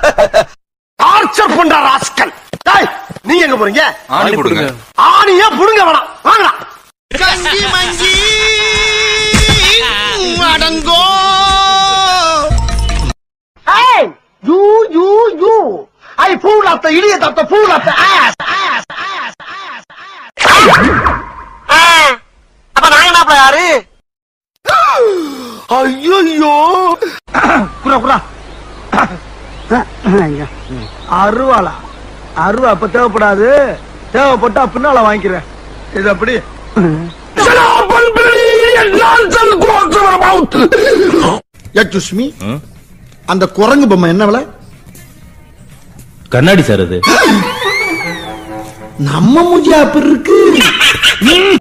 Torture பண்ற rascal டேய் நீங்க எங்க போறீங்க ஆணி கொடுங்க ஆணியா புடுங்க வேணாம் வாங்கடா கஞ்சி மஞ்சி அடங்கோ Hey, you, you, you. I pull up the idiot of the fool of the ass, ass, ass, ass, ass. அப்ப நாங்க என்ன யாரு ஐயோ குரா குரா அருவாளா அருவா அப்ப தேவைப்படாது தேவைப்பட்டா பின்னால வாங்கிக்கிறேன் இது அப்படி யக்ஷுஷ்மி அந்த குரங்கு பொம்மை என்ன விலை கண்ணாடி சார் அது நம்ம மூஞ்சி அப்படி இருக்கு